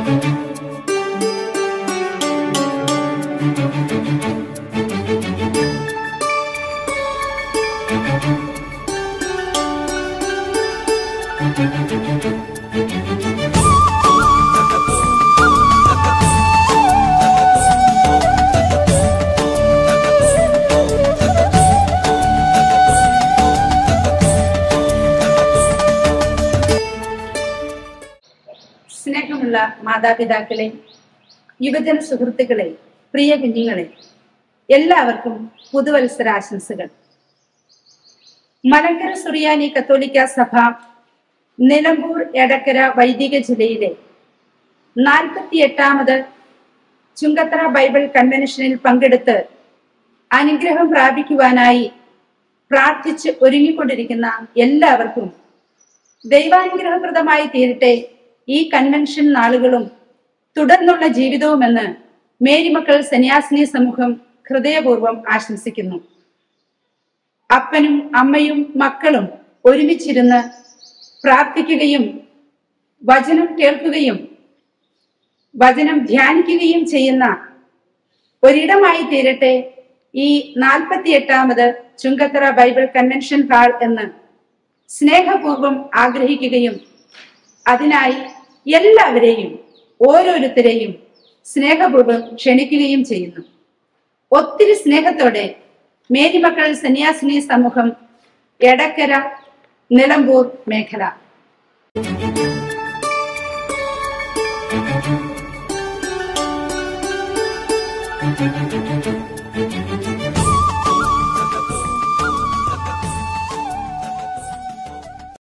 സ്നേഹമുള്ള മാതാപിതാക്കളെ യുവജന സുഹൃത്തുക്കളെ പ്രിയ കുഞ്ഞുങ്ങളെ എല്ലാവർക്കും പുതുവത്സരാശംസകൾ മലങ്കര സുറിയാനി കത്തോലിക്ക സഭ നിലമ്പൂർ എടക്കര വൈദിക ജില്ലയിലെ നാൽപ്പത്തി എട്ടാമത് ചുങ്കത്തറ ബൈബിൾ കൺവെൻഷനിൽ പങ്കെടുത്ത് അനുഗ്രഹം പ്രാപിക്കുവാനായി പ്രാർത്ഥിച്ച് ഒരുങ്ങിക്കൊണ്ടിരിക്കുന്ന എല്ലാവർക്കും ദൈവാനുഗ്രഹപ്രദമായി തീരട്ടെ ഈ കൺവെൻഷൻ നാളുകളും തുടർന്നുള്ള ജീവിതവുമെന്ന് മേരിമക്കൾ സന്യാസിനി സമൂഹം ഹൃദയപൂർവ്വം ആശംസിക്കുന്നു അപ്പനും അമ്മയും മക്കളും ഒരുമിച്ചിരുന്ന് പ്രാർത്ഥിക്കുകയും വചനം കേൾക്കുകയും വചനം ധ്യാനിക്കുകയും ചെയ്യുന്ന ഒരിടമായി തീരട്ടെ ഈ നാൽപ്പത്തി എട്ടാമത് ചുങ്കത്തറ ബൈബിൾ കൺവെൻഷൻ ഹാൾ എന്ന് സ്നേഹപൂർവം ആഗ്രഹിക്കുകയും അതിനായി എല്ലാവരെയും ഓരോരുത്തരെയും സ്നേഹപൂർവ്വം ക്ഷണിക്കുകയും ചെയ്യുന്നു ഒത്തിരി സ്നേഹത്തോടെ മേരിമക്കൾ സന്യാസിനി സമൂഹം എടക്കര നിലമ്പൂർ മേഖല Thank you.